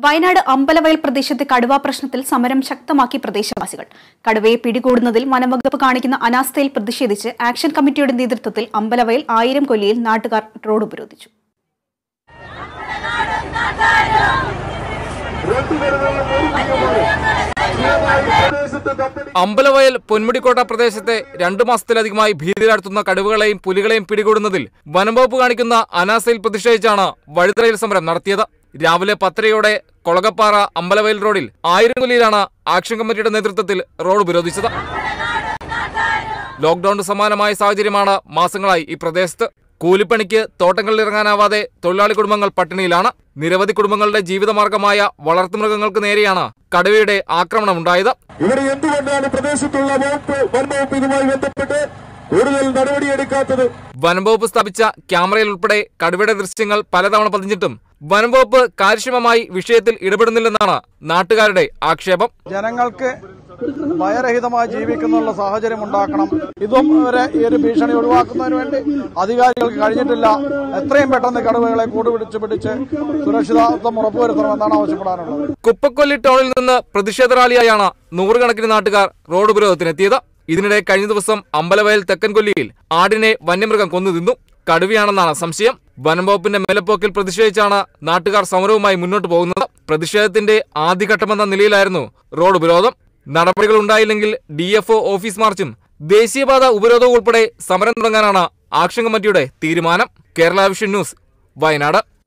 വയനാട് അമ്പലവയൽ പ്രദേശത്തെ കടുവാ പ്രശ്നത്തിൽ സമരം ശക്തമാക്കി പ്രദേശവാസികൾ കടുവയെ പിടികൂടുന്നതിൽ വനംവകുപ്പ് കാണിക്കുന്ന അനാസ്ഥയിൽ പ്രതിഷേധിച്ച് ആക്ഷൻ കമ്മിറ്റിയുടെ നേതൃത്വത്തിൽ അമ്പലവയൽ ആയിരം കൊല്ലിയിൽ നാട്ടുകാർ റോഡ് ഉപരോധിച്ചു അമ്പലവയൽ പൊന്മുടിക്കോട്ട പ്രദേശത്തെ രണ്ടു മാസത്തിലധികമായി ഭീതിയിലാഴ്ത്തുന്ന കടുവകളെയും പുലികളെയും പിടികൂടുന്നതിൽ വനംവകുപ്പ് കാണിക്കുന്ന അനാസയിൽ പ്രതിഷേധിച്ചാണ് വഴിത്തറയിൽ സമരം നടത്തിയത് രാവിലെ പത്തരയോടെ കൊളകപ്പാറ അമ്പലവയൽ റോഡിൽ ആയിരം കൊല്ലിയിലാണ് ആക്ഷൻ കമ്മിറ്റിയുടെ നേതൃത്വത്തിൽ റോഡ് ഉപരോധിച്ചത് ലോക്ഡൌണിന് സമാനമായ സാഹചര്യമാണ് മാസങ്ങളായി ഈ പ്രദേശത്ത് കൂലിപ്പണിക്ക് തോട്ടങ്ങളിൽ ഇറങ്ങാനാവാതെ തൊഴിലാളി കുടുംബങ്ങൾ പട്ടിണിയിലാണ് നിരവധി കുടുംബങ്ങളുടെ ജീവിതമാർഗമായ വളർത്തുമൃഗങ്ങൾക്ക് നേരെയാണ് കടുവയുടെ ആക്രമണമുണ്ടായത് ഇവിടെ എന്തുകൊണ്ടാണ് പ്രദേശത്തുള്ള വകുപ്പ് വനംവകുപ്പ് ഇതുമായി ബന്ധപ്പെട്ട് കൂടുതൽ നടപടിയെടുക്കാത്തത് വനംവകുപ്പ് സ്ഥാപിച്ച ക്യാമറയിൽ ഉൾപ്പെടെ കടുവയുടെ ദൃശ്യങ്ങൾ പലതവണ പതിഞ്ഞിട്ടും വനംവകുപ്പ് കാര്യക്ഷമമായി വിഷയത്തിൽ ഇടപെടുന്നില്ലെന്നാണ് നാട്ടുകാരുടെ ആക്ഷേപം ജനങ്ങൾക്ക് ഭയരഹിതമായി ജീവിക്കുന്നുള്ള സാഹചര്യം ഉണ്ടാക്കണം ഇതും വരെ ഈ ഒരു ഭീഷണി ഒഴിവാക്കുന്നതിന് വേണ്ടി അധികാരികൾക്ക് കഴിഞ്ഞിട്ടില്ല എത്രയും പെട്ടെന്ന് കടുവകളെ കൂടുപിടിച്ച് പിടിച്ച് സുരക്ഷിതത്വം ഉറപ്പുവരുത്തണമെന്നാണ് ആവശ്യപ്പെടാനുള്ളത് കുപ്പക്കൊല്ലി ടൗണിൽ നിന്ന് പ്രതിഷേധ റാലിയായാണ് നൂറുകണക്കിന് നാട്ടുകാർ റോഡ് ഉപരോധത്തിനെത്തിയത് ഇതിനിടെ കഴിഞ്ഞ ദിവസം അമ്പലവയൽ തെക്കൻകൊല്ലിയിൽ ആടിനെ വന്യമൃഗം കൊന്നു തിന്നു കടുവയാണെന്നാണ് സംശയം വനംവകുപ്പിന്റെ മേലപ്പോക്കിൽ പ്രതിഷേധിച്ചാണ് നാട്ടുകാർ സമരവുമായി മുന്നോട്ട് പോകുന്നത് പ്രതിഷേധത്തിന്റെ ആദ്യഘട്ടമെന്ന നിലയിലായിരുന്നു റോഡ് ഉപരോധം നടപടികൾ ഉണ്ടായില്ലെങ്കിൽ ഡി എഫ് ഓഫീസ് മാർച്ചും ദേശീയപാത ഉപരോധവും ഉൾപ്പെടെ സമരം തുടങ്ങാനാണ് ആക്ഷൻ കമ്മിറ്റിയുടെ തീരുമാനം കേരള വിഷൻ ന്യൂസ് വയനാട്